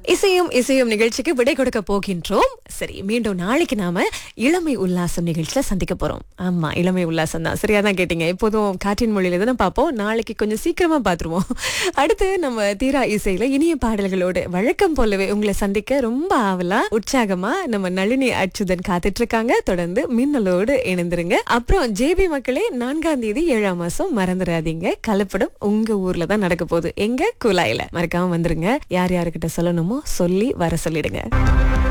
இசையும் இசையும் நிகழ்ச்சிக்கு விடை கொடுக்க போகின்றோம் சரி மீண்டும் நாளைக்கு நாம இளமை உல்லாசம் நிகழ்ச்சியில சந்திக்க போறோம் ஆமா இளமை உல்லாசம் தான் சரியா தான் கேட்டீங்க எப்போதும் காற்றின் மொழியில தானே பார்ப்போம் நாளைக்கு கொஞ்சம் சீக்கிரமா பார்த்துருவோம் அடுத்து நம்ம தீரா இசையில இனிய பாடல்களோடு வழக்கம் போலவே உங்களை சந்திக்க ரொம்ப ஆவலா உற்சாகமா நம்ம நளினி அச்சுதன் காத்துட்டு இருக்காங்க தொடர்ந்து மின்னலோடு இணைந்திருங்க அப்புறம் ஜேபி மக்களே நான்காம் தேதி ஏழாம் மாசம் மறந்துடாதீங்க கலப்படம் உங்க ஊர்ல தான் நடக்க போகுது எங்க குழாயில மறக்காம வந்துருங்க யார் யாருக்கிட்ட சொல்லணுமோ சொல்லி வர சொல்லிடுங்க